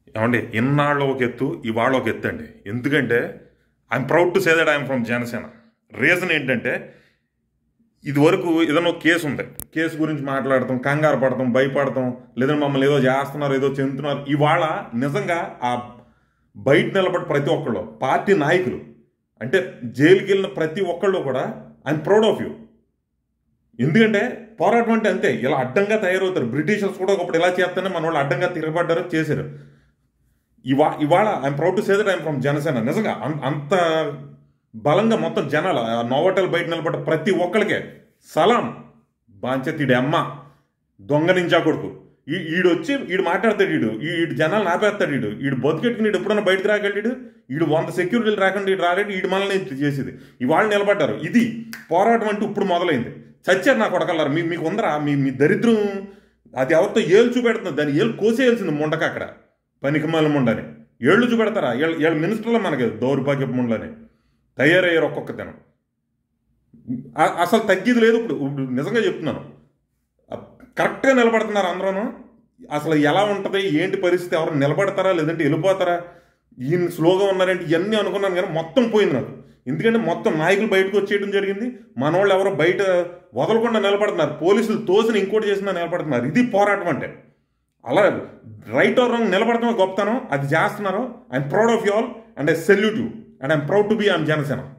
ఏమండి ఇన్నాళ్ళు ఒక ఎత్తు ఇవాళ ఒక ఎత్తు అండి ఎందుకంటే I'm proud to say that I'm from Janasena reason ఏంటంటే ఇది వరకు ఏదైనా ఒక కేసు ఉంది కేసు గురించి మాట్లాడతాం కంగారు పడతాం భయపడతాం లేదంటే మమ్మల్ని ఏదో చేస్తున్నారు ఏదో చెందుతున్నారు ఇవాళ నిజంగా ఆ బయట నిలబడి ప్రతి ఒక్కళ్ళు పార్టీ నాయకులు అంటే జైలుకి వెళ్ళిన ప్రతి ఒక్కళ్ళు కూడా ఐఎమ్ ప్రౌడ్ ఆఫ్ యూ ఎందుకంటే పోరాటం అంటే అంతే ఇలా అడ్డంగా తయారవుతారు బ్రిటిషర్స్ కూడా ఒకప్పుడు ఇలా చేస్తేనే మన వాళ్ళు అడ్డంగా తిరగబడ్డారు చేశారు ఇవా ఇవాళ I'm proud to say that I'm from Janasena నిజంగా అం- అంత బలంగా మొత్తం జనాలు ఆ నోవటల్ బయట నిలబడ్డ ప్రతి ఒక్కరికే సలాం బాంచెత్తిడి అమ్మ దొంగ నింజా కొడుకు ఈ ఈడు వచ్చి ఈడు మాట్లాడతాడు ఈడు ఈ- ఈడు జనాలు నాపేస్తాడు ఈడు ఈడు బతికెట్టుకుని ఈడు ఎప్పుడన్నా బయటకు రాగలడు ఈడు వంద సెక్యూరిటీలు రాకుండా ఈడు రాలేడు ఈడు మనల్ని చేసేది ఇవాళ నిలబడ్డారు ఇది పోరాటం అంటే ఇప్పుడు మొదలైంది చచ్చారు నా కొడకల్లారు మీ మీకు ఉందరా మీ మీ దరిద్రం అది ఎవరితో ఏళ్ళు చూపెడుతుంది దాన్ని ఏళ్ళు కోసేయాల్సింది ముండక అక్కడ పనికిమాల ముండని ఏళ్ళు చూపెడతారా వీళ్ళ వీళ్ళ మినిస్టర్లో మనకి దౌర్భాగ్యపు ముండని తయారయ్యారు ఒక్కొక్క దినం అ- అసలు తగ్గేది లేదు ఇప్పుడు ఇప్పుడు నిజంగా చెప్తున్నాను కరెక్ట్గా నిలబడుతున్నారు అందరూ అసలు ఎలా ఉంటుంది ఏంటి పరిస్థితి ఎవరు నిలబడతారా లేదంటే వెళ్ళిపోతారా ఈయన స్లోగా ఉన్నారంటే ఇవన్నీ అనుకున్నాను కానీ మొత్తం పోయింది నాకు ఎందుకంటే మొత్తం నాయకులు బయటకు వచ్చేయడం జరిగింది మనోళ్ళు ఎవరో బయట వదలకుండా నిలబడుతున్నారు పోలీసులు తోసిన ఇంకోటి చేసినా నిలబడుతున్నారు ఇది పోరాటం అంటే అలా రైట్ ఆర్ రాంగ్ నిలబడటమే గొప్పతనం అది చేస్తున్నారు I'm proud of you all and I salute you and I'm proud to be I'm Janasena